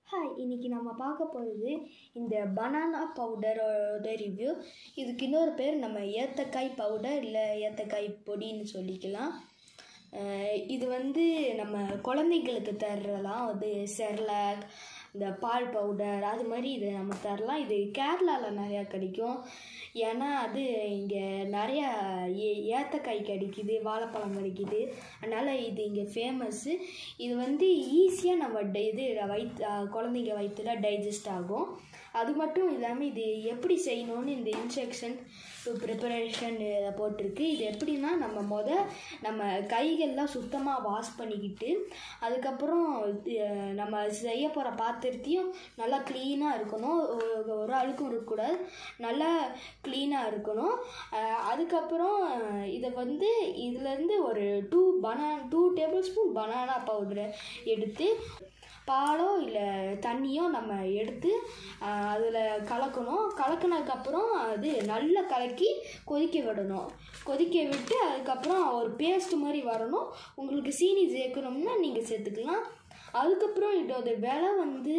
hi இன்னைக்கு நம்ம பார்க்க போகிறது இந்த பனானா பவுடரோட ரிவ்யூ இதுக்கு இன்னொரு பேர் நம்ம ஏத்தக்காய் பவுடர் இல்லை ஏத்தக்காய் பொடின்னு சொல்லிக்கலாம் அஹ் இது வந்து நம்ம குழந்தைங்களுக்கு தரலாம் அது செர்லாக் இந்த பால் பவுடர் அது மாதிரி இது நம்ம தரலாம் இது கேரளாவில் நிறையா கிடைக்கும் ஏன்னா அது இங்கே நிறையா ஏ ஏத்தக்காய் கிடைக்குது வாழைப்பழம் கிடைக்குது அதனால் இது இங்கே ஃபேமஸ்ஸு இது வந்து ஈஸியாக நம்ம டை இது வயிற்று குழந்தைங்க வயிற்றுல டைஜஸ்ட் ஆகும் அது மட்டும் இல்லாமல் இது எப்படி செய்யணும்னு இந்த இன்ஸ்ட்ரக்ஷன் ப்ரிப்பரேஷன் போட்டிருக்கு இது எப்படின்னா நம்ம முத நம்ம கைகள்லாம் சுத்தமாக வாஷ் பண்ணிக்கிட்டு அதுக்கப்புறம் அஹ், நம்ம செய்ய போகிற பாத்திரத்தையும் நல்லா க்ளீனாக இருக்கணும் ஒரு- ஒரு அழுக்கும் இருக்கக்கூடாது நல்லா க்ளீனாக இருக்கணும் அஹ், அதுக்கப்புறம் அஹ், இதை வந்து இதுலேருந்து ஒரு two banana two tablespoon banana பவுடரை எடுத்து பாலோ இல்லை தண்ணியோ நம்ம எடுத்து அதில் கலக்கணும் கலக்கினதுக்கப்புறம் அது நல்லா கலக்கி கொதிக்க விடணும் கொதிக்க விட்டு அதுக்கப்புறம் ஒரு பேஸ்ட் மாதிரி வரணும் உங்களுக்கு சீனி சேர்க்கணும்னா நீங்கள் சேர்த்துக்கலாம் அதுக்கப்புறம் இதோட விலை வந்து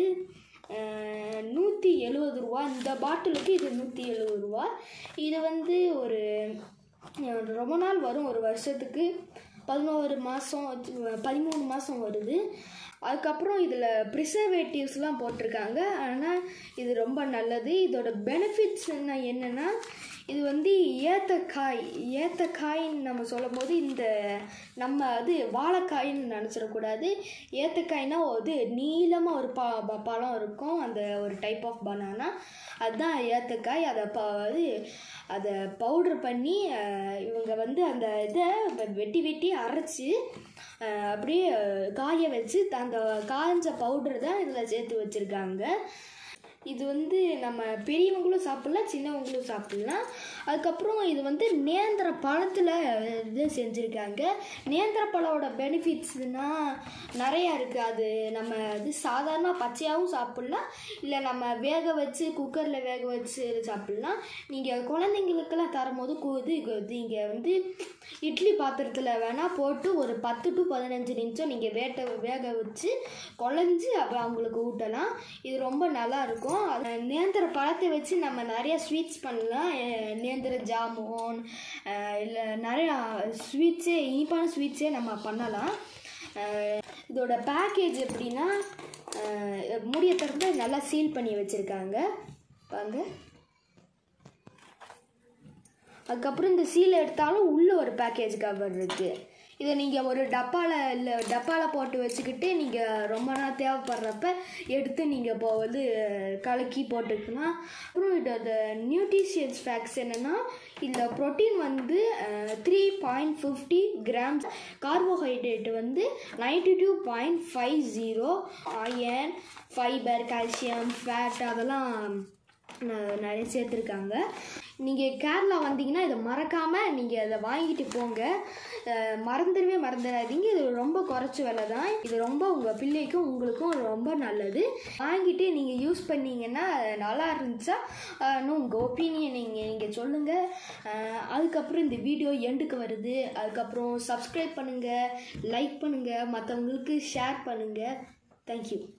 நூற்றி எழுபது ரூபா இந்த பாட்டிலுக்கு இது நூற்றி எழுபது ரூபா இது வந்து ஒரு அஹ், ரொம்ப நாள் வரும் ஒரு வருஷத்துக்கு பதினோரு மாதம் பதிமூணு மாதம் வருது அதுக்கப்புறம் இதில் ப்ரிசர்வேட்டிவ்ஸ்லாம் போட்டிருக்காங்க ஆனால் இது ரொம்ப நல்லது இதோட பெனிஃபிட்ஸ் என்ன என்னென்னா இது வந்து ஏத்தக்காய் ஏத்தக்காயின்னு நம்ம சொல்லும் போது இந்த நம்ம அது வாழைக்காயின்னு நினச்சிடக்கூடாது ஏத்தக்காய்னா அது நீளமாக ஒரு ப ப- பழம் இருக்கும் அந்த ஒரு டைப் ஆஃப் பனானா அதுதான் ஏத்தக்காய் அதை ப அது அதை பவுட்ரு பண்ணி அஹ், இவங்க வந்து அந்த இதை வெ- வெட்டி வெட்டி அரைச்சி அஹ், அப்படியே காய வச்சு அந்த காய்ஞ்ச பவுடர் தான் இதில் சேர்த்து வச்சுருக்காங்க இது வந்து நம்ம பெரியவங்களும் சாப்பிட்லாம் சின்னவங்களும் சாப்பிட்லாம் அதுக்கப்புறம் இது வந்து நேந்திர பழத்தில் இது செஞ்சுருக்காங்க நேந்திர பழோட பெனிஃபிட்ஸ்னால் நிறையா இருக்குது அது நம்ம இது சாதாரண பச்சையாகவும் சாப்பிட்லாம் இல்லை நம்ம வேக வச்சு குக்கரில் வேக வச்சு சாப்பிட்லாம் நீங்கள் குழந்தைங்களுக்கெல்லாம் தரும்போது கு- இது இது இங்கே வந்து இட்லி பாத்திரத்தில் வேணால் போட்டு ஒரு பத்து டு பதினஞ்சு நிமிஷம் நீங்கள் வேட்ட வேக வச்சு குழஞ்சி அப்புறம் அவங்களுக்கு ஊட்டலாம் இது ரொம்ப நல்லா இருக்கும் அது நேந்திர பழத்தை வச்சு நம்ம நிறைய ஸ்வீட்ஸ் பண்ணலாம் அஹ் நேந்திர ஜாமுன் இல்லை நிறையா ஸ்வீட்ஸே இனிப்பான ஸ்வீட்ஸே நம்ம பண்ணலாம் அஹ் இதோட பேக்கேஜ் எப்படின்னா அஹ் மூடிய திறந்து நல்லா சீல் பண்ணி வச்சுருக்காங்க வாங்க அதுக்கப்புறம் இந்த சீலை எடுத்தாலும் உள்ளே ஒரு பேக்கேஜ் கவர் இருக்குது இதை நீங்கள் ஒரு டப்பாவில் இல்லை டப்பாவில் போட்டு வச்சுக்கிட்டு நீங்கள் ரொம்ப நாள் தேவைப்படுறப்ப எடுத்து நீங்கள் இப்போ வந்து கலக்கி போட்டுக்கலாம் அப்புறம் இதோட நியூட்ரிஷியன்ஸ் ஃபேக்ட்ஸ் என்னென்னா இதில் ப்ரோட்டீன் வந்து three point fifty grams carbohydrate வந்து ninety two point five zero iron fibre calcium fat அதெல்லாம் ந- நிறைய சேர்த்துருக்காங்க நீங்கள் கேரளா வந்தீங்கன்னா இதை மறக்காமல் நீங்கள் அதை வாங்கிட்டு போங்க அஹ் மறந்துடவே மறந்துடாதீங்க இது ரொம்ப குறைச்ச விலை தான் இது ரொம்ப உங்கள் பிள்ளைக்கும் உங்களுக்கும் ரொம்ப நல்லது வாங்கிட்டு நீங்கள் யூஸ் பண்ணீங்கன்னா அது நல்லா இருந்துச்சா உங்கள் ஒப்பீனியன் நீங்கள் நீங்கள் சொல்லுங்கள் அஹ் அதுக்கப்புறம் இந்த வீடியோ எண்டுக்கு வருது அதுக்கப்புறம் சப்ஸ்கிரைப் பண்ணுங்கள் லைக் பண்ணுங்கள் மற்றவங்களுக்கு ஷேர் பண்ணுங்கள் தேங்க்யூ